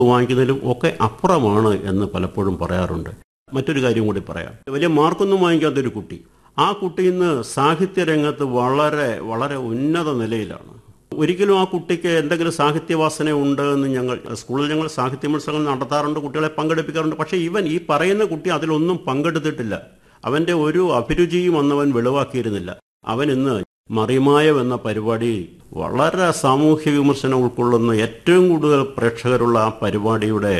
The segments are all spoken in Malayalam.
വാങ്ങിക്കുന്നതിലും ഒക്കെ അപ്പുറമാണ് എന്ന് പലപ്പോഴും പറയാറുണ്ട് മറ്റൊരു കാര്യം കൂടി പറയാം വലിയ മാർക്കൊന്നും വാങ്ങിക്കാത്തൊരു കുട്ടി ആ കുട്ടി ഇന്ന് സാഹിത്യ രംഗത്ത് വളരെ വളരെ ഉന്നത നിലയിലാണ് ഒരിക്കലും ആ കുട്ടിക്ക് എന്തെങ്കിലും സാഹിത്യവാസന ഉണ്ട് എന്ന് ഞങ്ങൾ സ്കൂളിൽ ഞങ്ങൾ സാഹിത്യ മത്സരങ്ങൾ നടത്താറുണ്ട് കുട്ടികളെ പങ്കെടുപ്പിക്കാറുണ്ട് പക്ഷേ ഇവൻ ഈ പറയുന്ന കുട്ടി അതിലൊന്നും പങ്കെടുത്തിട്ടില്ല അവന്റെ ഒരു അഭിരുചിയും അന്നവൻ വെളിവാക്കിയിരുന്നില്ല അവൻ ഇന്ന് മറിമായം എന്ന പരിപാടി വളരെ സാമൂഹ്യ വിമർശനം ഉൾക്കൊള്ളുന്ന ഏറ്റവും കൂടുതൽ പ്രേക്ഷകരുള്ള ആ പരിപാടിയുടെ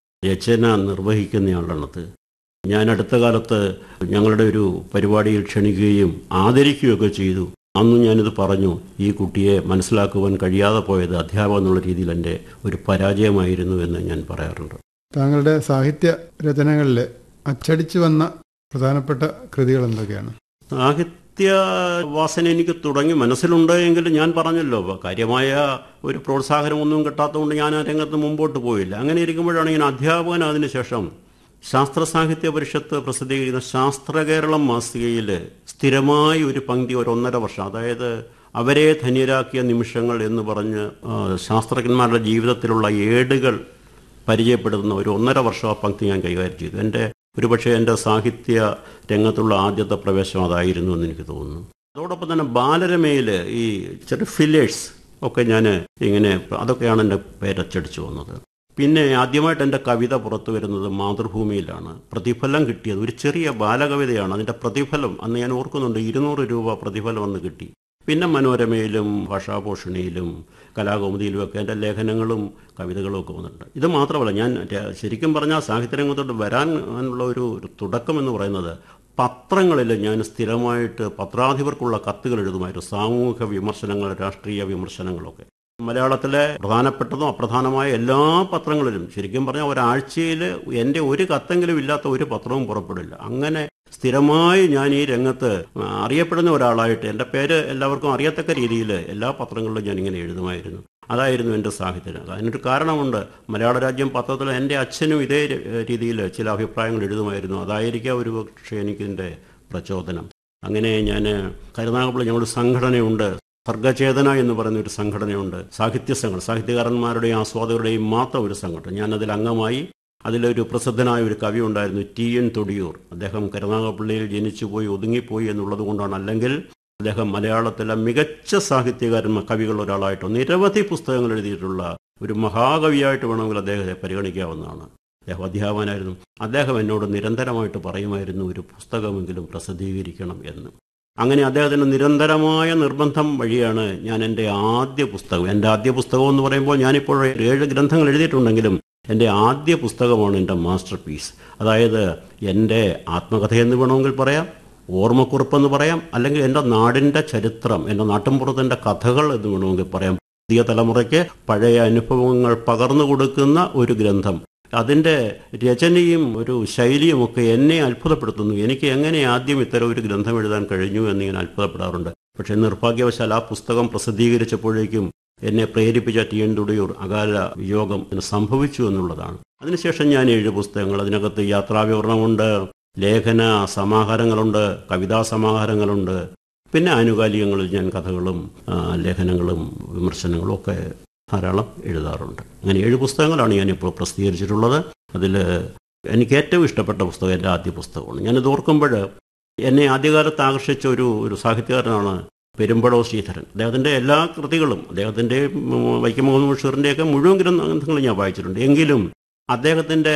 രചന നിർവഹിക്കുന്നയാളാണത് ഞാൻ അടുത്ത കാലത്ത് ഞങ്ങളുടെ ഒരു പരിപാടിയിൽ ക്ഷണിക്കുകയും ആദരിക്കുകയൊക്കെ ചെയ്തു അന്ന് ഞാനിത് പറഞ്ഞു ഈ കുട്ടിയെ മനസ്സിലാക്കുവാൻ കഴിയാതെ പോയത് അധ്യാപകം എന്നുള്ള രീതിയിൽ എൻ്റെ ഒരു പരാജയമായിരുന്നു എന്ന് ഞാൻ പറയാറുണ്ട് താങ്കളുടെ സാഹിത്യ രചനകളിൽ അച്ചടിച്ചു വന്ന പ്രധാനപ്പെട്ട കൃതികൾ എന്തൊക്കെയാണ് സാഹിത്യ വാസന എനിക്ക് തുടങ്ങി മനസ്സിലുണ്ട് എങ്കിലും ഞാൻ പറഞ്ഞല്ലോ കാര്യമായ ഒരു പ്രോത്സാഹനമൊന്നും കിട്ടാത്തതുകൊണ്ട് ഞാൻ ആ രംഗത്ത് മുമ്പോട്ട് പോയില്ല അങ്ങനെ ഇരിക്കുമ്പോഴാണ് ഞാൻ അധ്യാപകൻ അതിനുശേഷം ശാസ്ത്ര സാഹിത്യ പരിഷത്ത് പ്രസിദ്ധീകരിക്കുന്ന ശാസ്ത്രകേരളം മാസികയിൽ സ്ഥിരമായി ഒരു പങ്ക്തി ഒരു ഒന്നര വർഷം അതായത് അവരെ ധന്യരാക്കിയ നിമിഷങ്ങൾ എന്ന് പറഞ്ഞ് ആ, ശാസ്ത്രജ്ഞന്മാരുടെ ജീവിതത്തിലുള്ള ഏടുകൾ പരിചയപ്പെടുത്തുന്ന ഒരു ഒന്നര വർഷം ആ പങ്ക്തി ഞാൻ കൈകാര്യം ചെയ്തു എൻ്റെ ഒരുപക്ഷെ എൻ്റെ സാഹിത്യ രംഗത്തുള്ള ആദ്യത്തെ പ്രവേശനം അതായിരുന്നു എന്ന് എനിക്ക് തോന്നുന്നു അതോടൊപ്പം തന്നെ ബാലരമയിൽ ഈ ചെറിയ ഫില്ലേഴ്സ് ഒക്കെ ഞാൻ ഇങ്ങനെ അതൊക്കെയാണ് എൻ്റെ പേരച്ചടിച്ചു വന്നത് പിന്നെ ആദ്യമായിട്ട് എൻ്റെ കവിത പുറത്തു വരുന്നത് മാതൃഭൂമിയിലാണ് പ്രതിഫലം കിട്ടിയത് ഒരു ചെറിയ ബാലകവിതയാണ് അതിൻ്റെ പ്രതിഫലം അന്ന് ഞാൻ ഓർക്കുന്നുണ്ട് ഇരുന്നൂറ് രൂപ പ്രതിഫലം അന്ന് കിട്ടി പിന്നെ മനോരമയിലും ഭാഷാപോഷണിയിലും കലാകൗമുദിയിലും ഒക്കെ എൻ്റെ ലേഖനങ്ങളും കവിതകളും ഒക്കെ വന്നിട്ടുണ്ട് ഇത് മാത്രമല്ല ഞാൻ ര- ശരിക്കും പറഞ്ഞാൽ സാഹിത്യരംഗത്തോട്ട് വരാൻ ഉള്ള ഒരു ഒരു തുടക്കം എന്ന് പറയുന്നത് പത്രങ്ങളിൽ ഞാൻ സ്ഥിരമായിട്ട് പത്രാധിപർക്കുള്ള കത്തുകൾ എഴുതുമായിരുന്നു സാമൂഹിക വിമർശനങ്ങൾ രാഷ്ട്രീയ വിമർശനങ്ങളൊക്കെ മലയാളത്തിലെ പ്രധാനപ്പെട്ടതും അപ്രധാനമായ എല്ലാ പത്രങ്ങളിലും ശരിക്കും പറഞ്ഞാൽ ഒരാഴ്ചയിൽ എൻ്റെ ഒരു കത്തെങ്കിലും ഇല്ലാത്ത ഒരു പത്രവും പുറപ്പെടില്ല അങ്ങനെ സ്ഥിരമായി ഞാൻ ഈ രംഗത്ത് അറിയപ്പെടുന്ന ഒരാളായിട്ട് എൻ്റെ പേര് എല്ലാവർക്കും അറിയത്തക്ക രീതിയിൽ എല്ലാ പത്രങ്ങളിലും ഞാൻ ഇങ്ങനെ എഴുതുമായിരുന്നു അതായിരുന്നു എൻ്റെ സാഹിത്യം അതിനൊരു കാരണമുണ്ട് മലയാള രാജ്യം പത്രത്തിൽ എൻ്റെ അച്ഛനും ഇതേ ര- രീതിയിൽ ചില അഭിപ്രായങ്ങൾ എഴുതുമായിരുന്നു അതായിരിക്കാം ഒരു പക്ഷേ എനിക്കിതിൻ്റെ പ്രചോദനം അങ്ങനെ ഞാൻ കരുനാഗപ്പള്ളി ഞങ്ങളുടെ സംഘടനയുണ്ട് സർഗചേതന എന്ന് പറയുന്ന ഒരു സംഘടനയുണ്ട് സാഹിത്യ സംഘടന സാഹിത്യകാരന്മാരുടെയും ആസ്വാദകരുടെയും മാത്രം ഒരു സംഘടന ഞാൻ അതിൽ അംഗമായി അതിലൊരു പ്രസിദ്ധനായ ഒരു കവി ഉണ്ടായിരുന്നു ടി എൻ തൊടിയൂർ അദ്ദേഹം കരുനാഗപ്പള്ളിയിൽ ജനിച്ചുപോയി ഒതുങ്ങിപ്പോയി എന്നുള്ളത് കൊണ്ടാണ് അല്ലെങ്കിൽ അദ്ദേഹം മലയാളത്തിലെ മികച്ച സാഹിത്യകാരന്മാർ കവികളിൽ ഒരാളായിട്ടോ നിരവധി പുസ്തകങ്ങൾ എഴുതിയിട്ടുള്ള ഒരു മഹാകവിയായിട്ട് വേണമെങ്കിൽ അദ്ദേഹത്തെ പരിഗണിക്കാവുന്നതാണ് അദ്ദേഹം അധ്യാപകനായിരുന്നു അദ്ദേഹം എന്നോട് നിരന്തരമായിട്ട് പറയുമായിരുന്നു ഒരു പുസ്തകമെങ്കിലും പ്രസിദ്ധീകരിക്കണം എന്ന് അങ്ങനെ അദ്ദേഹത്തിന് നിരന്തരമായ നിർബന്ധം വഴിയാണ് ഞാൻ എൻ്റെ ആദ്യ പുസ്തകം എൻ്റെ ആദ്യ പുസ്തകം എന്ന് പറയുമ്പോൾ ഞാനിപ്പോൾ ഏഴ് ഗ്രന്ഥങ്ങൾ എഴുതിയിട്ടുണ്ടെങ്കിലും എൻ്റെ ആദ്യ പുസ്തകമാണ് എൻ്റെ മാസ്റ്റർ പീസ് അതായത് എൻ്റെ ആത്മകഥയെന്ന് വേണമെങ്കിൽ പറയാം ഓർമ്മക്കുറിപ്പെന്ന് പറയാം അല്ലെങ്കിൽ എൻ്റെ നാടിൻ്റെ ചരിത്രം എൻ്റെ നാട്ടിൻപുറത്തിൻ്റെ കഥകൾ എന്ന് വേണമെങ്കിൽ പറയാം പുതിയ തലമുറയ്ക്ക് പഴയ അനുഭവങ്ങൾ പകർന്നു കൊടുക്കുന്ന ഒരു ഗ്രന്ഥം അതിൻ്റെ രചനയും ഒരു ശൈലിയും ഒക്കെ എന്നെ അത്ഭുതപ്പെടുത്തുന്നു എനിക്ക് എങ്ങനെ ആദ്യം ഇത്തരം ഒരു ഗ്രന്ഥം എഴുതാൻ കഴിഞ്ഞു എന്ന് ഞാൻ അത്ഭുതപ്പെടാറുണ്ട് പക്ഷേ നിർഭാഗ്യവശാൽ ആ പുസ്തകം പ്രസിദ്ധീകരിച്ചപ്പോഴേക്കും എന്നെ പ്രേരിപ്പിച്ച ടി എൻ തുടിയൂർ അകാല വിയോഗം എന്ന് സംഭവിച്ചു എന്നുള്ളതാണ് അതിനുശേഷം ഞാൻ ഏഴ് പുസ്തകങ്ങൾ അതിനകത്ത് യാത്രാവിവരണമുണ്ട് ലേഖന സമാഹാരങ്ങളുണ്ട് കവിതാ സമാഹാരങ്ങളുണ്ട് പിന്നെ ആനുകാലികങ്ങളിൽ ഞാൻ കഥകളും ആ, ലേഖനങ്ങളും വിമർശനങ്ങളും ഒക്കെ ധാരാളം എഴുതാറുണ്ട് അങ്ങനെ ഏഴ് പുസ്തകങ്ങളാണ് ഞാനിപ്പോൾ പ്രസിദ്ധീകരിച്ചിട്ടുള്ളത് അതിൽ എനിക്ക് ഏറ്റവും ഇഷ്ടപ്പെട്ട പുസ്തകം എൻ്റെ ആദ്യ പുസ്തകമാണ് ഞാനിത് ഓർക്കുമ്പോൾ എന്നെ ആദ്യകാലത്ത് ആകർഷിച്ച ഒരു ഒരു സാഹിത്യകാരനാണ് പെരുമ്പടോ ശ്രീധരൻ അദ്ദേഹത്തിൻ്റെ എല്ലാ കൃതികളും അദ്ദേഹത്തിൻ്റെ ഉം, വൈക്കം മുഹമ്മദ് ബഷീറിൻ്റെയൊക്കെ മുഴുവൻ ഗ്രന്ഥങ്ങളും ഞാൻ വായിച്ചിട്ടുണ്ട് എങ്കിലും അദ്ദേഹത്തിൻ്റെ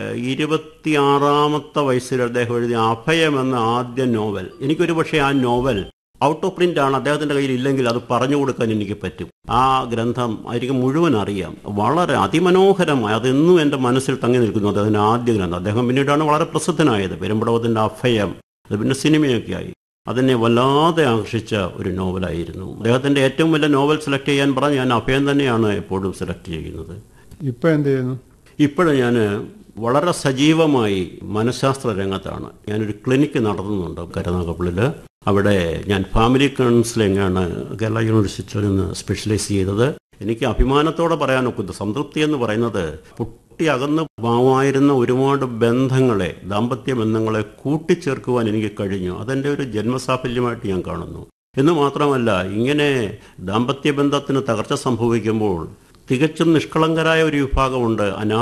ഇരുപത്തിയാറാമത്തെ വയസ്സിൽ അദ്ദേഹം എഴുതിയ അഭയം എന്ന ആദ്യ നോവൽ എനിക്കൊരു പക്ഷേ ആ നോവൽ ഔട്ട് ഓഫ് പ്രിന്റ് ആണ് അദ്ദേഹത്തിന്റെ കയ്യിൽ ഇല്ലെങ്കിൽ അത് പറഞ്ഞു കൊടുക്കാൻ എനിക്ക് പറ്റും ആ ഗ്രന്ഥം എനിക്ക് മുഴുവൻ അറിയാം വളരെ അതിമനോഹരമായി അതെന്നും എൻ്റെ മനസ്സിൽ തങ്ങി നിൽക്കുന്നു അദ്ദേഹത്തിന്റെ ആദ്യ ഗ്രന്ഥം അദ്ദേഹം പിന്നീടാണ് വളരെ പ്രസിദ്ധനായത് പെരുമ്പടവത്തിന്റെ അഭയം അത് പിന്നെ സിനിമയൊക്കെ ആയി അതെന്നെ വല്ലാതെ ആകർഷിച്ച ഒരു നോവലായിരുന്നു അദ്ദേഹത്തിന്റെ ഏറ്റവും വലിയ നോവൽ സെലക്ട് ചെയ്യാൻ പറഞ്ഞ് ഞാൻ അഭയം തന്നെയാണ് എപ്പോഴും സെലക്ട് ചെയ്യുന്നത് ഇപ്പം എന്ത് ചെയ്യുന്നു ഇപ്പോൾ ഞാൻ വളരെ സജീവമായി മനഃശാസ്ത്ര രംഗത്താണ് ഞാനൊരു ക്ലിനിക്ക് നടത്തുന്നുണ്ട് കരുനാഗപ്പള്ളിൽ അവിടെ ഞാൻ ഫാമിലി കൗൺസിലിംഗാണ് കേരള യൂണിവേഴ്സിറ്റിയിൽ നിന്ന് സ്പെഷ്യലൈസ് ചെയ്തത് എനിക്ക് അഭിമാനത്തോടെ പറയാനൊക്കുന്നത് സംതൃപ്തി എന്ന് പറയുന്നത് പൊട്ടി അകന്ന് പോവായിരുന്ന ഒരുപാട് ബന്ധങ്ങളെ ദാമ്പത്യ ബന്ധങ്ങളെ കൂട്ടിച്ചേർക്കുവാൻ എനിക്ക് കഴിഞ്ഞു അതെൻ്റെ ഒരു ജന്മസാഫല്യമായിട്ട് ഞാൻ കാണുന്നു എന്ന് മാത്രമല്ല ഇങ്ങനെ ദാമ്പത്യ ബന്ധത്തിന് തകർച്ച സംഭവിക്കുമ്പോൾ തികച്ചും നിഷ്കളങ്കരായ ഒരു വിഭാഗമുണ്ട് അനാ